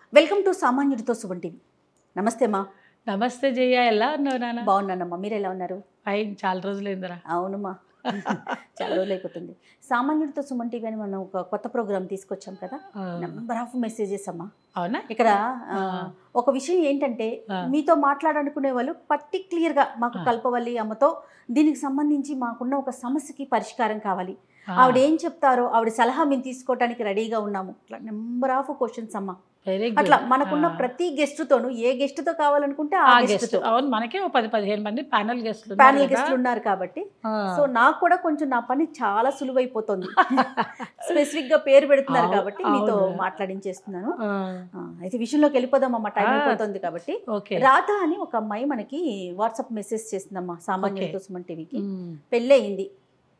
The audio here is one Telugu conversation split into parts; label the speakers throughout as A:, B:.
A: వెల్కమ్ టు సామాన్యుడితో సువన్ టీవీ నమస్తే అమ్మా
B: నమస్తే జయ ఎలా ఉన్నావు నాన్న
A: బాగున్నానమ్మా మీరు ఎలా ఉన్నారు
B: అయింది చాలా రోజులైందిరా
A: అవునమ్మా చాలా రోజులు అయిపోతుంది సామాన్యుడితో సుమన్ టీవీ అని మనం ఒక కొత్త ప్రోగ్రామ్ తీసుకొచ్చాం కదా
B: ఆ,
A: నెంబర్ ఆఫ్ మెసేజెస్ అమ్మా
B: అవునా
A: ఇక్కడ ఆ,
B: ఆ.
A: ఒక విషయం ఏంటంటే
B: ఆ.
A: మీతో మాట్లాడాలనుకునే వాళ్ళు పర్టిక్యులర్గా మాకు
B: ఆ.
A: కల్పవల్లి అమ్మతో దీనికి సంబంధించి మాకున్న ఒక సమస్యకి పరిష్కారం కావాలి
B: ఆ,
A: ఆవిడ ఏం చెప్తారో ఆవిడ సలహా మేము తీసుకోవడానికి రెడీగా ఉన్నాము ఇట్లా నెంబర్ ఆఫ్ క్వశ్చన్స్ అమ్మా
B: very good.
A: అట్లా మనకున్న
B: ఆ,
A: ప్రతి గెస్ట్ తోను ఏ గెస్ట్ తో కావాలనుకుంటే ఆ
B: ఆ
A: గెస్ట్
B: గెస్ట్
A: తో
B: అవును మనకే ఓ పది పదిహేను మంది ప్యానల్ గెస్ట్లు
A: ప్యానల్ గెస్ట్లు ఉన్నారు కాబట్టి
B: ఆ,
A: సో నాకు కూడా కొంచెం నా పని చాలా సులువైపోతుంది స్పెసిఫిక్ గా పేరు పెడుతున్నారు
B: అవును,
A: కాబట్టి మీతో
B: అవును.
A: మాట్లాడించేస్తున్నాను
B: ఆ,
A: ఆ, అయితే విషయంలోకి వెళ్ళిపోదామమ్మా టైం
B: ఆ.
A: అయిపోతుంది కాబట్టి
B: ఓకే
A: రాధ అని ఒక అమ్మాయి మనకి వాట్సాప్ మెసేజ్ చేసిందమ్మా సామాన్యులతో సుమన్ టీవీకి
B: ఉమ్.
A: పెళ్ళయింది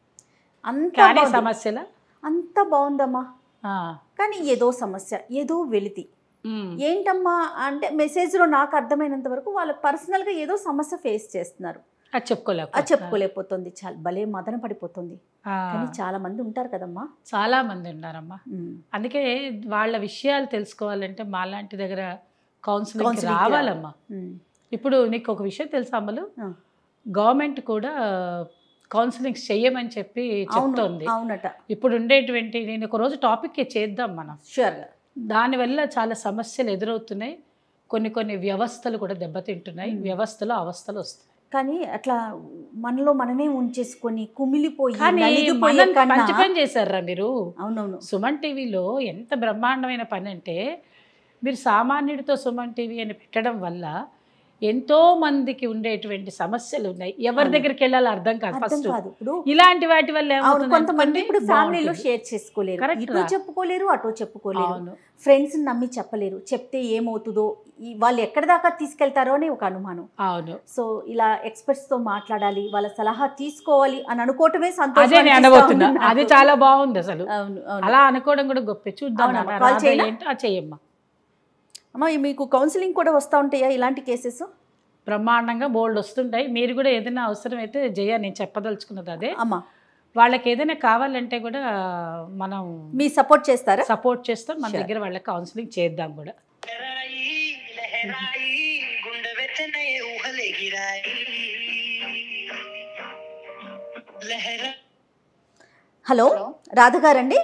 A: అంత
B: కానీ
A: బాగుంది.
B: సమస్యల
A: అంత బాగుందమ్మా కానీ ఏదో సమస్య ఏదో వెలితి ఏంటమ్మా అంటే మెసేజ్లో నాకు అర్థమైనంత వరకు వాళ్ళు పర్సనల్గా ఏదో సమస్య ఫేస్ చేస్తున్నారు
B: అది చెప్పుకోలేక
A: అది చెప్పుకోలేకపోతుంది చాలా భలే మదన పడిపోతుంది
B: ఆ,
A: కానీ చాలా మంది ఉంటారు కదమ్మా
B: చాలా మంది ఉన్నారమ్మా
A: ఉమ్.
B: అందుకే వాళ్ళ విషయాలు తెలుసుకోవాలంటే మాలాంటి దగ్గర కౌన్సిలింగ్
A: Counseling కి
B: రావాలమ్మా
A: ఉమ్.
B: ఇప్పుడు నీకు ఒక విషయం తెలుసా అమ్మలు
A: ఆ.
B: గవర్నమెంట్ కూడా కౌన్సిలింగ్ చెయ్యమని చెప్పి
A: అవును
B: చెప్తోంది
A: అవునట
B: ఇప్పుడు ఉండేటువంటి నేను ఒక రోజు టాపిక్ చేద్దాం మనం
A: షూర్గా
B: దానివల్ల చాలా సమస్యలు ఎదురవుతున్నాయి కొన్ని కొన్ని వ్యవస్థలు కూడా దెబ్బతింటున్నాయి
A: మ్మ్.
B: వ్యవస్థలో అవస్థలు వస్తున్నాయి
A: కానీ అట్లా మనలో మనమే ఉంచేసుకొని కుమిలిపోయి
B: కానీ
A: నలిగిపోయే
B: మనం
A: కన్నా
B: మంచి పని చేశారా మీరు
A: అవునవును
B: సుమన్ టీవీలో ఎంత బ్రహ్మాండమైన పని అంటే మీరు సామాన్యుడితో సుమన్ టీవీ అని పెట్టడం వల్ల ఎంతో మందికి ఉండేటువంటి సమస్యలు ఉన్నాయి ఎవరి
A: అవును.
B: దగ్గరికి వెళ్ళాలో అర్థం కాదు
A: అర్థం
B: ఫస్ట్
A: కాదు ఇప్పుడు
B: ఇలాంటి వాటి వల్ల
A: అవును
B: ఏమవుతుంది
A: కొంతమంది
B: అనుకోండి,
A: ఇప్పుడు ఫ్యామిలీలో
B: బాగుంటుంది.
A: షేర్ చేసుకోలేరు
B: Correct
A: ఇటు
B: రా.
A: చెప్పుకోలేరు అటు చెప్పుకోలేరు
B: అవును
A: ఫ్రెండ్స్ నమ్మి చెప్పలేరు చెప్తే ఏమవుతుందో ఈ వాళ్ళు ఎక్కడి దాకా తీసుకెళ్తారో అని ఒక అనుమానం
B: అవును
A: సో ఇలా ఎక్స్పర్ట్స్ తో మాట్లాడాలి వాళ్ళ సలహా తీసుకోవాలి అని అనుకోవటమే
B: అదే
A: సంతోషం
B: నేను
A: అనిపిస్తా
B: అనబోతున్నా
A: ఉంది నాకు.
B: అది చాలా బాగుంది అసలు
A: అవును అవును
B: అలా అనుకోవడం కూడా గొప్ప చూద్దాం
A: అవునమ్మా,
B: నాన్న,
A: కాల్
B: రాధ
A: చేయనా?
B: ఏంటో ఆ చెయ్యమ్మా
A: అమ్మా మీకు కౌన్సిలింగ్ కూడా వస్తూ ఉంటాయా ఇలాంటి కేసెస్
B: బ్రహ్మాండంగా బోల్డ్ వస్తుంటాయి మీరు కూడా ఏదైనా అవసరం అయితే జయ నేను చెప్పదలుచుకున్నది అదే
A: అమ్మా
B: వాళ్ళకి ఏదైనా కావాలంటే కూడా మనం
A: మీ సపోర్ట్ చేస్తారా
B: సపోర్ట్ చేస్తాం మన
A: Sure.
B: దగ్గర వాళ్ళకి కౌన్సిలింగ్ చేద్దాం కూడా
C: लहराई लहराई गुंड वेचने ऊहले गिराई लहरा
A: హలో
D: హలో
A: రాధ గారండి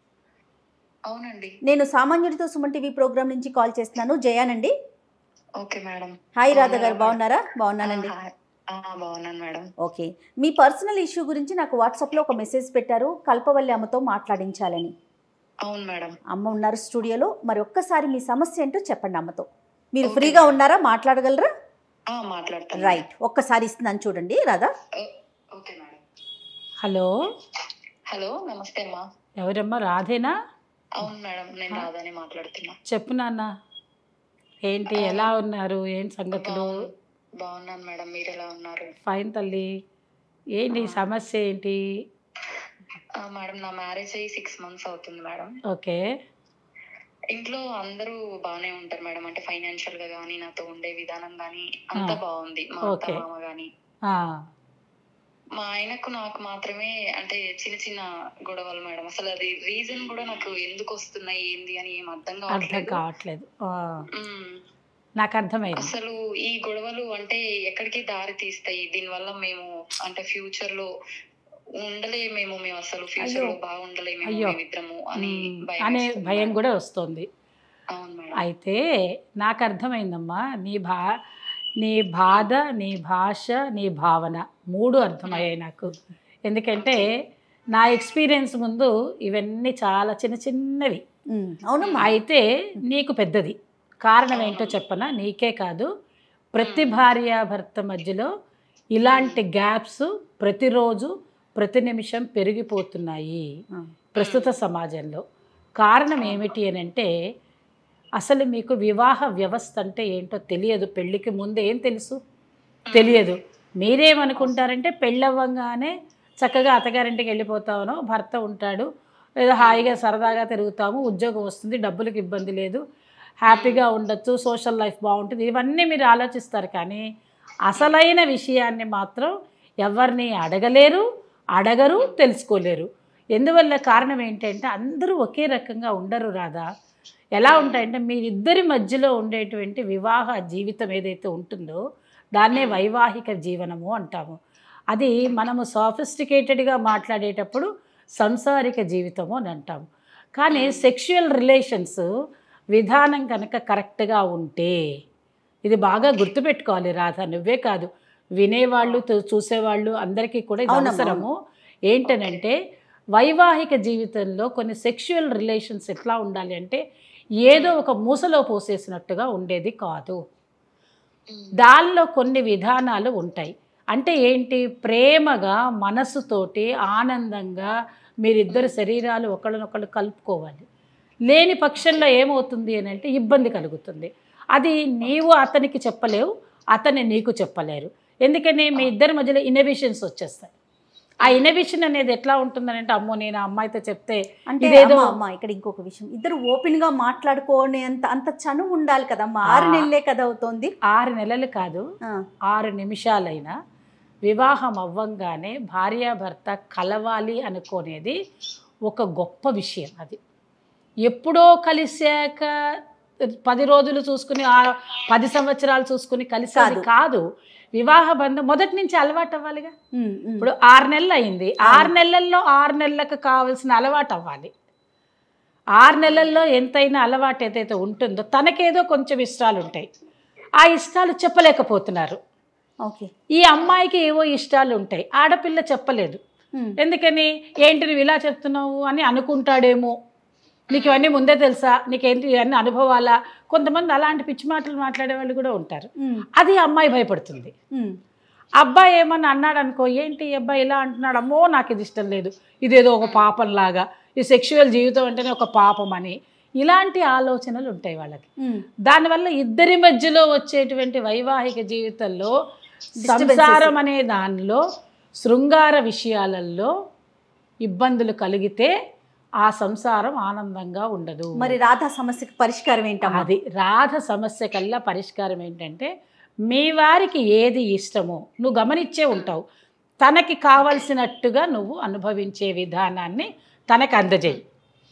D: అవునండి
A: నేను సామాన్యుడితో సుమన్ టీవీ ప్రోగ్రామ్ నుంచి కాల్ చేస్తున్నాను జయానండి
D: ఓకే మేడం
A: హాయ్ రాధ గారు బాగున్నారా బాగున్నానండి
D: ఆ, ఆ, బాగున్నాను మేడం
A: ఓకే మీ పర్సనల్ ఇష్యూ గురించి నాకు వాట్సాప్లో ఒక మెసేజ్ పెట్టారు కల్పవల్లి అమ్మతో మాట్లాడించాలని
D: అవును మేడం
A: అమ్మ ఉన్నారు స్టూడియోలో మరి ఒక్కసారి మీ సమస్య ఏంటో చెప్పండి అమ్మతో మీరు
D: Okay.
A: ఫ్రీగా ఉన్నారా మాట్లాడగలరా
D: ఆ, మాట్లాడతాను
A: రైట్ ఒక్కసారి ఇస్తున్నాను చూడండి రాధా
D: ఓ- ఓకే మేడం
B: హలో
D: హలో నమస్తే అమ్మా
B: ఎవరమ్మా రాధేనా
D: అవును మేడం నేను రాధాని మాట్లాడుతున్నా
B: చెప్పు నాన్న ఏంటి ఎలా ఉన్నారు ఏంటి సంగతులు
D: బాగు- బాగున్నాను మేడం మీరు ఎలా ఉన్నారు
B: ఫైన్ తల్లి ఏంటి సమస్య ఏంటి
D: ఆ, మేడం నా మ్యారేజ్ అయ్యి సిక్స్ మంత్స్ అవుతుంది మేడం
B: ఓకే
D: ఇంట్లో అందరూ బాగానే ఉంటారు మేడం అంటే ఫైనాన్షియల్ గా కానీ నాతో ఉండే విధానం కానీ అంతా
B: ఆ.
D: బాగుంది మా అత్త
B: Okay.
D: మామ కానీ
B: ఆ,
D: మా ఆయనకు నాకు మాత్రమే అంటే చిన్న చిన్న గొడవలు మేడం అసలు అది రీజన్ కూడా నాకు ఎందుకు వస్తున్నాయి ఏంది అని ఏం అర్థం
B: అర్థం
D: కావట్లేదు
B: కావట్లేదు ఆ,
D: ఉమ్,
B: నాకు అర్థమైంది
D: అసలు ఈ గొడవలు అంటే ఎక్కడికి దారి తీస్తాయి దీనివల్ల మేము అంటే ఫ్యూచర్ లో ఉండలేమేమో మేము అసలు ఫ్యూచర్ లో
A: అయ్యో.
D: బాగుండలేమేమో
B: అయ్యో.
D: మేమిద్దరము అని
B: ఉమ్,
D: భయం
B: అనే
D: వేస్తుంది
B: భయం
D: మేడం.
B: కూడా వస్తుంది
D: అవును మేడం
B: అయితే నాకు అర్థమైందమ్మా నీ భా నీ బాధ నీ భాష నీ భావన మూడు అర్థమయ్యాయి నాకు ఎందుకంటే నా ఎక్స్పీరియన్స్ ముందు ఇవన్నీ చాలా చిన్న చిన్నవి
A: ఉమ్, అవునమ్మా
B: అయితే నీకు పెద్దది కారణం ఏంటో చెప్పనా నీకే కాదు ప్రతి భార్యాభర్త మధ్యలో ఇలాంటి గ్యాప్స్ ప్రతిరోజు ప్రతి నిమిషం పెరిగిపోతున్నాయి
A: ఆ,
B: ప్రస్తుత సమాజంలో కారణం ఏమిటి అని అంటే అసలు మీకు వివాహ వ్యవస్థ అంటే ఏంటో తెలియదు పెళ్ళికి ముందు ఏం తెలుసు తెలియదు మీరేమనుకుంటారంటే పెళ్ళవ్వంగానే చక్కగా అత్తగారింటికి వెళ్ళిపోతామనో భర్త ఉంటాడు ఏదో హాయిగా సరదాగా తిరుగుతాము ఉద్యోగం వస్తుంది డబ్బులకు ఇబ్బంది లేదు హ్యాపీగా ఉండొచ్చు సోషల్ లైఫ్ బాగుంటుంది ఇవన్నీ మీరు ఆలోచిస్తారు కానీ అసలైన విషయాన్ని మాత్రం ఎవరిని అడగలేరు అడగరు తెలుసుకోలేరు ఎందువల్ల కారణం ఏంటంటే అందరూ ఒకే రకంగా ఉండరు రాదా ఎలా ఉంటాయంటే మీరిద్దరి మధ్యలో ఉండేటువంటి వివాహ జీవితం ఏదైతే ఉంటుందో దాన్నే వైవాహిక జీవనము అంటాము అది మనము సాఫిస్టికేటెడ్గా మాట్లాడేటప్పుడు సంసారిక జీవితము అని అంటాము కానీ సెక్షువల్ రిలేషన్స్ విధానం కనుక కరెక్ట్గా ఉంటే ఇది బాగా గుర్తుపెట్టుకోవాలి రాధ నువ్వే కాదు వినేవాళ్ళు చూ- చూసేవాళ్ళు అందరికీ కూడా ఇది
A: అవునమ్మా,
B: అవసరము ఏంటనంటే వైవాహిక జీవితంలో కొన్ని సెక్షువల్ రిలేషన్స్ ఎట్లా ఉండాలి అంటే ఏదో ఒక మూసలో పోసేసినట్టుగా ఉండేది కాదు దానిలో కొన్ని విధానాలు ఉంటాయి అంటే ఏంటి ప్రేమగా మనసుతోటి ఆనందంగా మీరిద్దరు శరీరాలు ఒకళ్ళనొకళ్ళు కలుపుకోవాలి లేని పక్షంలో ఏమవుతుంది అని అంటే ఇబ్బంది కలుగుతుంది అది నీవు అతనికి చెప్పలేవు అతన్ని నీకు చెప్పలేరు ఎందుకని మీ ఇద్దరి మధ్యలో ఇన్నోవేషన్స్ వచ్చేస్తాయి ఆ ఇన్నోవేషన్ అనేది ఎట్లా ఉంటుందని అంటే అమ్మో నేను ఆ అమ్మాయితో చెప్తే
A: అంటే
B: ఇదేదో
A: అమ్మ, అమ్మ ఇక్కడ ఇంకొక విషయం ఇద్దరు ఓపెన్ గా మాట్లాడుకోనే అంత అంత చనువు ఉండాలి కదమ్మా ఆరు
B: ఆ.
A: నెలలే కదా అవుతోంది
B: ఆరు నెలలు కాదు
A: ఆ,
B: ఆరు నిమిషాలైనా వివాహం అవ్వంగానే భార్యాభర్త కలవాలి అనుకునేది ఒక గొప్ప విషయం అది ఎప్పుడో కలిసాక పది రోజులు చూసుకుని ఆ పది సంవత్సరాలు చూసుకుని కలిసేది
A: కాదు.
B: కాదు వివాహ బంధం మొదటి నుంచి అలవాటు అవ్వాలిగా
A: ఉమ్, ఉమ్.
B: ఇప్పుడు ఆరు నెలలు అయింది ఆరు నెలల్లో ఆరు నెలలకు కావాల్సిన అలవాటు అవ్వాలి ఆరు నెలల్లో ఎంతైనా అలవాటు ఏదైతే ఉంటుందో తనకేదో కొంచెం ఇష్టాలు ఉంటాయి ఆ ఇష్టాలు చెప్పలేకపోతున్నారు
A: ఓకే
B: ఈ అమ్మాయికి ఏవో ఇష్టాలు ఉంటాయి ఆడపిల్ల చెప్పలేదు
A: ఉమ్,
B: ఎందుకని ఏంటి నువ్వు ఇలా చెప్తున్నావు అని అనుకుంటాడేమో నీకు ఇవన్నీ ముందే తెలుసా నీకేంటి ఇవన్నీ అనుభవాలా కొంతమంది అలాంటి పిచ్చి మాటలు మాట్లాడే వాళ్ళు కూడా ఉంటారు
A: ఉమ్,
B: అది అమ్మాయి భయపడుతుంది
A: ఉమ్.
B: అబ్బాయి ఏమన్నా అన్నాడు అనుకో ఏంటి ఈ అబ్బాయి ఇలా అంటున్నాడు అమ్మో నాకు ఇది ఇష్టం లేదు ఇదేదో ఒక పాపంలాగా ఈ సెక్షువల్ జీవితం అంటేనే ఒక పాపం అని ఇలాంటి ఆలోచనలు ఉంటాయి వాళ్ళకి
A: ఉమ్.
B: దానివల్ల ఇద్దరి మధ్యలో వచ్చేటువంటి వైవాహిక జీవితంలో సంసారం అనే దానిలో శృంగార విషయాలలో ఇబ్బందులు కలిగితే ఆ సంసారం ఆనందంగా ఉండదు
A: మరి రాధా సమస్యకి పరిష్కారం ఏంటమ్మా
B: అది రాధ సమస్య కల్లా పరిష్కారం ఏంటంటే మీ వారికి ఏది ఇష్టమో నువ్వు గమనించే ఉంటావు తనకి కావలసినట్టుగా నువ్వు అనుభవించే విధానాన్ని తనకు అందజేయి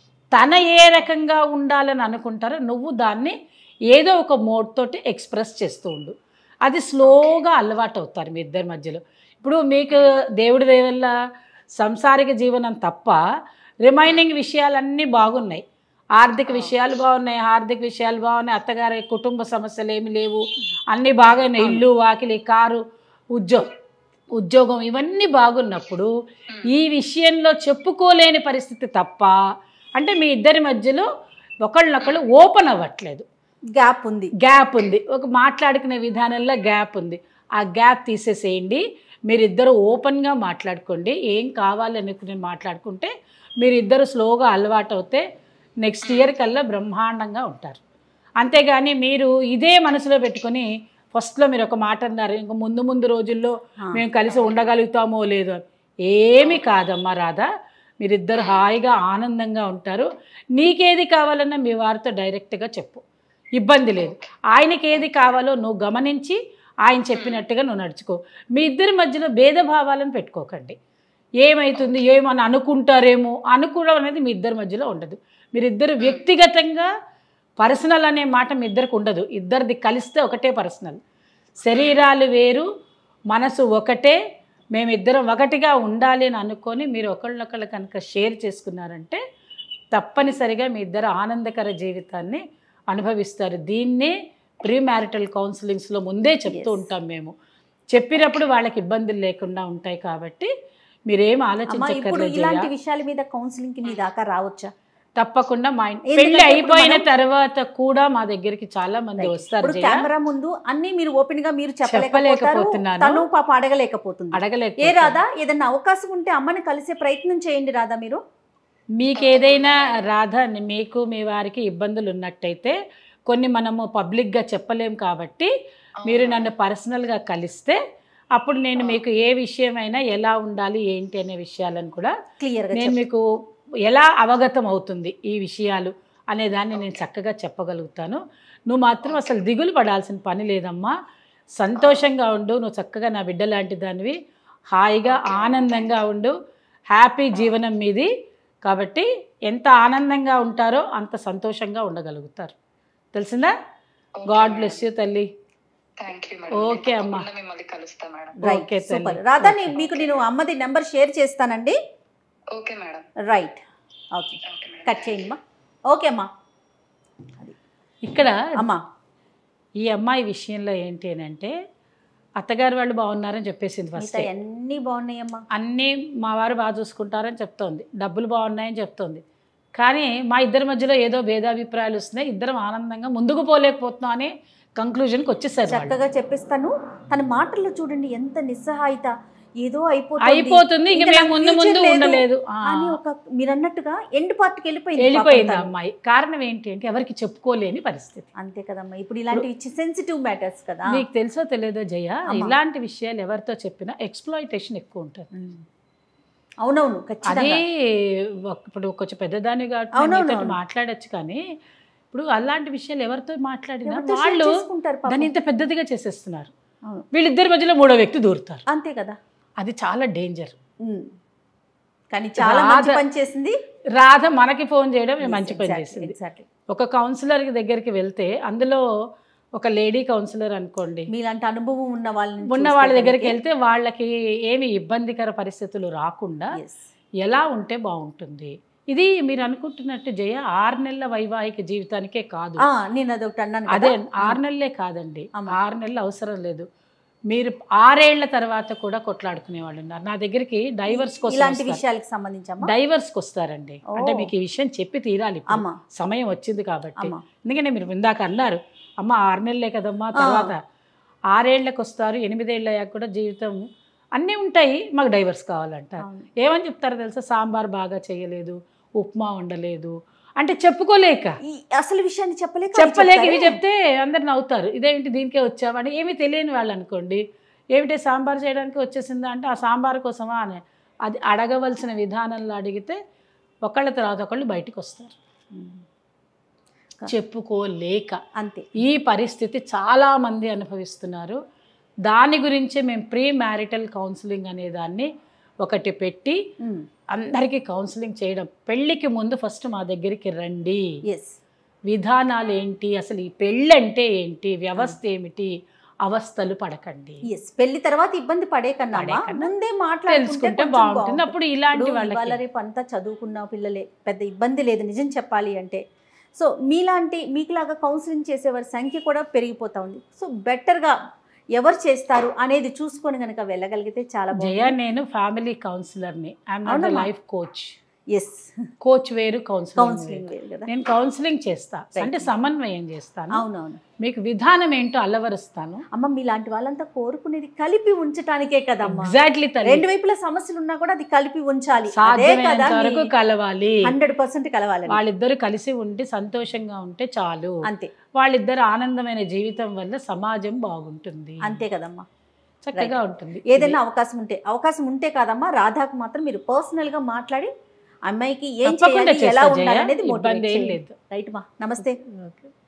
B: తన ఏ రకంగా ఉండాలని అనుకుంటారో నువ్వు దాన్ని ఏదో ఒక మోడ్ తోటి ఎక్స్ప్రెస్ చేస్తూ ఉండు అది స్లోగా అలవాటు అవుతారు మీ ఇద్దరి మధ్యలో ఇప్పుడు మీకు దేవుడి దయ వల్ల సంసారిక జీవనం తప్ప రిమైనింగ్ విషయాలన్నీ బాగున్నాయి ఆర్థిక విషయాలు బాగున్నాయి ఆర్థిక విషయాలు బాగున్నాయి అత్తగారి కుటుంబ సమస్యలు ఏమి లేవు అన్నీ బాగున్నాయి ఇల్లు వాకిలి కారు ఉద్యోగం ఉద్యోగం ఇవన్నీ బాగున్నప్పుడు ఈ విషయంలో చెప్పుకోలేని పరిస్థితి తప్ప అంటే మీ ఇద్దరి మధ్యలో ఒకళ్ళనొకళ్ళు ఓపెన్ అవ్వట్లేదు
A: గ్యాప్ ఉంది
B: గ్యాప్ ఉంది ఒక మాట్లాడుకునే విధానంలో గ్యాప్ ఉంది ఆ గ్యాప్ తీసేసేయండి మీరిద్దరు ఓపెన్గా మాట్లాడుకోండి ఏం కావాలనుకుని మాట్లాడుకుంటే మీరిద్దరు స్లోగా అలవాటు అవుతే నెక్స్ట్ ఇయర్ కల్లా బ్రహ్మాండంగా ఉంటారు అంతేగాని మీరు ఇదే మనసులో పెట్టుకొని ఫస్ట్లో మీరు ఒక మాట అన్నారు ఇంక ముందు ముందు రోజుల్లో మేము కలిసి ఉండగలుగుతామో లేదో అని. ఏమీ కాదమ్మా రాధా మీరిద్దరు హాయిగా ఆనందంగా ఉంటారు నీకేది కావాలన్నా మీ వారితో డైరెక్ట్గా చెప్పు ఇబ్బంది లేదు ఆయనకి ఏది కావాలో నువ్వు గమనించి ఆయన చెప్పినట్టుగా నువ్వు నడుచుకో మీ ఇద్దరి మధ్యలో భేదభావాలను పెట్టుకోకండి ఏమవుతుంది ఏమని అనుకుంటారేమో అనుకోవడం అనేది మీ ఇద్దరి మధ్యలో ఉండదు మీరిద్దరు వ్యక్తిగతంగా పర్సనల్ అనే మాట మీ ఇద్దరికి ఉండదు ఇద్దరిది కలిస్తే ఒకటే పర్సనల్ శరీరాలు వేరు మనసు ఒకటే మేమిద్దరం ఒకటిగా ఉండాలి అని అనుకొని మీరు ఒకళ్ళొకళ్ళు కనుక షేర్ చేసుకున్నారంటే తప్పనిసరిగా మీ ఇద్దరు ఆనందకర జీవితాన్ని అనుభవిస్తారు దీన్నే ప్రీ మ్యారిటల్ కౌన్సిలింగ్స్లో ముందే చెప్తూ ఉంటాం మేము చెప్పినప్పుడు వాళ్ళకి ఇబ్బందులు లేకుండా ఉంటాయి కాబట్టి మీరేం
A: అమ్మా ఇప్పుడు
B: ఆలోచించక్కర్లేదు
A: ఇలాంటి
B: జయ.
A: విషయాల మీద కౌన్సిలింగ్ కి మీ దాకా రావచ్చా
B: తప్పకుండా మా ఇంటి
A: ఎందుకంటే
B: పెళ్లి
A: ఇప్పుడు
B: అయిపోయిన
A: మనం-
B: తర్వాత కూడా మా దగ్గరికి చాలా మంది వస్తారు
A: ఇప్పుడు
B: జయ
A: కెమెరా ముందు అన్ని మీరు ఓపెన్ గా మీరు చెప్పలేకపోతారు
B: చెప్పలేకపోతున్నాను.
A: తను పాప అడగలేకపోతుంది ఏ
B: అడగలేక
A: రాదా ఏదైనా అవకాశం ఉంటే అమ్మని కలిసే ప్రయత్నం చేయండి రాదా మీరు
B: మీకు ఏదైనా రాధ మీకు మీ వారికి ఇబ్బందులు ఉన్నట్టయితే కొన్ని మనము పబ్లిక్గా చెప్పలేం కాబట్టి మీరు నన్ను పర్సనల్గా కలిస్తే అప్పుడు నేను మీకు ఏ విషయమైనా ఎలా ఉండాలి ఏంటి అనే విషయాలను కూడా
A: క్లియర్ గా
B: నేను
A: చెప్పండి.
B: మీకు ఎలా అవగతం అవుతుంది ఈ విషయాలు అనే దాన్ని నేను చక్కగా చెప్పగలుగుతాను నువ్వు మాత్రం అసలు దిగులు పడాల్సిన పని లేదమ్మా సంతోషంగా ఉండు నువ్వు చక్కగా నా బిడ్డ లాంటి దానివి హాయిగా ఆనందంగా ఉండు హ్యాపీ జీవనం మీది కాబట్టి ఎంత ఆనందంగా ఉంటారో అంత సంతోషంగా ఉండగలుగుతారు తెలిసిందా గాడ్ బ్లెస్ యూ తల్లి
D: థ్యాంక్ యూ
B: Okay, అమ్మా.
D: మిమ్మల్ని కలుస్తా మేడం
A: రైట్
B: ఓకే తల్లి.
A: సూపర్ రాధా నీ- మీకు నేను అమ్మది నెంబర్ షేర్ చేస్తానండి
D: okay madam
A: right okay
D: okay madam
A: cut చేయండి అమ్మా ఓకే అమ్మా
B: ఇక్కడ
A: అమ్మా
B: ఈ అమ్మాయి విషయంలో ఏంటి అని అంటే అత్తగారు వాళ్ళు బాగున్నారని చెప్పేసింది ఫస్ట్
A: మిగతా అన్నీ బాగున్నాయమ్మా
B: అన్నీ మా వారు బాగా చూసుకుంటారని చెప్తోంది డబ్బులు బాగున్నాయని చెప్తోంది కానీ మా ఇద్దరి మధ్యలో ఏదో భేదాభిప్రాయాలు వస్తున్నాయి ఇద్దరం ఆనందంగా ముందుకు పోలేకపోతున్నాం అనే కంక్లూజన్కి వచ్చేసారు వాళ్ళు.
A: చక్కగా చెప్పిస్తాను తన మాటల్లో చూడండి ఎంత నిస్సహాయత ఏదో అయిపోతుంది
B: అయిపోతుంది ఇక
A: ఇంకా
B: మేము
A: నాకు
B: ముందు
A: future
B: ముందు
A: లేదు
B: ఉండలేదు ఆ,
A: అని ఒక మీరు అన్నట్టుగా ఎండ్ పార్ట్కి వెళ్ళిపోయింది
B: వెళ్ళిపోయింది
A: పాపం
B: ఆ
A: తను.
B: అమ్మాయి కారణం ఏంటి అంటే ఎవరికి చెప్పుకోలేని పరిస్థితి
A: అంతే కదమ్మా ఇప్పుడు ఇలాంటి సెన్సిటివ్ మ్యాటర్స్ కదా
B: నీకు తెలుసో తెలియదో జయ
A: అమ్మా.
B: ఇలాంటి విషయాలు ఎవరితో చెప్పినా ఎక్స్ప్లాయిటేషన్ ఎక్కువ ఉంటుంది
A: ఉమ్. అవునవును
B: అదే
A: ఖచ్చితంగా
B: ఒక- ఇప్పుడు కొంచెం పెద్దదాన్ని కాబట్టి
A: అవునవును,
B: నీతోటి
A: అవును.
B: మాట్లాడొచ్చు కానీ ఇప్పుడు అలాంటి విషయాలు ఎవరితో మాట్లాడినా
A: ఎవరితో share
B: వాళ్ళు
A: చేసుకుంటారు పాపం.
B: దాన్ని ఇంత పెద్దదిగా చేసేస్తున్నారు
A: అవును.
B: వీళ్ళిద్దరి మధ్యలో మూడో వ్యక్తి దూరుతారు
A: అంతే కదా
B: అది చాలా డేంజర్
A: ఉమ్. కానీ చాలా మంచి
B: రాధ-
A: పని చేసింది
B: రాధ మనకి ఫోన్ చేయడం మంచి పని
A: Exactly,
B: చేసింది
A: exactly.
B: ఒక కౌన్సిలర్ దగ్గరికి వెళ్తే అందులో ఒక లేడీ కౌన్సిలర్ అనుకోండి
A: మీలాంటి అనుభవం ఉన్న వాళ్ళని
B: ఉన్న
A: చూస్తే
B: వాళ్ళ దగ్గరికి
A: కనుక-
B: వెళ్తే వాళ్ళకి ఏమి ఇబ్బందికర పరిస్థితులు రాకుండా
A: Yes.
B: ఎలా ఉంటే బాగుంటుంది ఇది మీరు అనుకుంటున్నట్టు జయ ఆరు నెలల వైవాహిక జీవితానికే కాదు
A: ఆ, నేను అదొకటి అన్నాను
B: అదే
A: కదా.
B: ఆరు నెలలే కాదండి
A: అమ్మ.
B: ఆరు నెలలు అవసరం లేదు మీరు ఆరేళ్ల తర్వాత కూడా కొట్లాడుకునే వాళ్ళు ఉన్నారు నా దగ్గరికి డైవర్స్ కోసం
A: ఇలాంటి
B: వస్తారు.
A: విషయాలకు సంబంధించమ్మా
B: డైవర్స్కి వస్తారండి
A: ఓ.
B: అంటే మీకు ఈ విషయం చెప్పి తీరాలి ఇప్పుడు.
A: అమ్మా
B: సమయం వచ్చింది కాబట్టి
A: అమ్మా
B: ఎందుకంటే మీరు ఇందాక అన్నారు అమ్మ ఆరు నెలలే కదమ్మా తర్వాత ఆరేళ్లకు వస్తారు ఎనిమిదేళ్ళు అయ్యాక కూడా జీవితం అన్నీ ఉంటాయి మాకు డైవర్స్ కావాలంటారు
A: అవును.
B: ఏమని చెప్తారో తెలుసా సాంబార్ బాగా చేయలేదు ఉప్మా ఉండలేదు అంటే చెప్పుకోలేక
A: ఈ అసలు విషయాన్ని చెప్పలేక అది
B: చెప్పలేక ఇవి
A: చెప్తారే?
B: చెప్తే అందరు నవ్వుతారు ఇదేమిటి దీనికే వచ్చావని ఏమీ తెలియని వాళ్ళు అనుకోండి ఏమిటి సాంబార్ చేయడానికి వచ్చేసిందా అంటే ఆ సాంబార్ కోసమా అని అది అడగవలసిన విధానంలో అడిగితే ఒకళ్ళ తర్వాత ఒకళ్ళు బయటికి వస్తారు
A: ఉమ్.
B: చెప్పుకోలేక
A: అంతే
B: ఈ పరిస్థితి చాలామంది అనుభవిస్తున్నారు దాని గురించే మేము ప్రీ మ్యారిటల్ కౌన్సిలింగ్ అనే దాన్ని ఒకటి పెట్టి
A: ఉమ్.
B: అందరికీ కౌన్సిలింగ్ చేయడం పెళ్ళికి ముందు ఫస్ట్ మా దగ్గరికి రండి
A: ఎస్
B: విధానాలు ఏంటి అసలు ఈ పెళ్ళి అంటే ఏంటి వ్యవస్థ ఏమిటి అవస్థలు పడకండి
A: ఎస్ పెళ్లి తర్వాత ఇబ్బంది పడే కన్నా
B: పడే కన్నా
A: ముందే మాట్లాడుకుంటే
B: తెలుసుకుంటే
A: కొంచెం
B: బాగుంటుంది అప్పుడు ఇలాంటి
A: ఇప్పుడు ఇవాళ
B: వాళ్ళకి
A: రేపు అంతా చదువుకున్న పిల్లలే పెద్ద ఇబ్బంది లేదు నిజం చెప్పాలి అంటే సో మీలాంటి మీకులాగా కౌన్సిలింగ్ చేసేవారి సంఖ్య కూడా పెరిగిపోతా ఉంది సో బెటర్గా ఎవరు చేస్తారు అనేది చూసుకొని కనుక వెళ్ళగలిగితే చాలా
B: జయ నేను ఫ్యామిలీ కౌన్సిలర్ని ఐఎమ్ నాట్
A: అవునమ్మా.
B: లైఫ్ కోచ్
A: ఎస్
B: కోచ్ వేరు కౌన్సిలింగ్
A: కౌన్సిలింగ్
B: వేరు.
A: వేరు కదా
B: నేను కౌన్సిలింగ్ చేస్తా
A: Right.
B: అంటే సమన్వయం చేస్తాను
A: అవునవును
B: మీకు విధానం ఏంటో అల్లవరుస్తాను
A: అమ్మ మీలాంటి వాళ్ళంతా కోరుకునేది కలిపి ఉంచటానికే కదమ్మా
B: ఎగ్జాక్ట్లీ
A: రెండు వైపుల సమస్యలు ఉన్నా కూడా అది కలిపి ఉంచాలి అదే
B: సాధ్యమైనంత
A: కదా
B: వరకు కలవాలి
A: హండ్రెడ్ పర్సెంట్ కలవాలి
B: వాళ్ళిద్దరు కలిసి ఉండి సంతోషంగా ఉంటే చాలు
A: అంతే
B: వాళ్ళిద్దరు ఆనందమైన జీవితం వల్ల సమాజం బాగుంటుంది
A: అంతే కదమ్మా
B: చక్కగా ఉంటుంది
A: ఏదైనా అవకాశం ఉంటే అవకాశం ఉంటే కాదమ్మా రాధాకు మాత్రం మీరు పర్సనల్ గా మాట్లాడి అమ్మాయికి ఏం
B: తప్పకుండా
A: చేయాలి ఎలా
B: చేస్తా జయ.
A: ఉండాలి అనేది
B: ఇబ్బంది ఏం
A: మోటివేట్
B: లేదు
A: రైట్ మా నమస్తే
B: ఓకే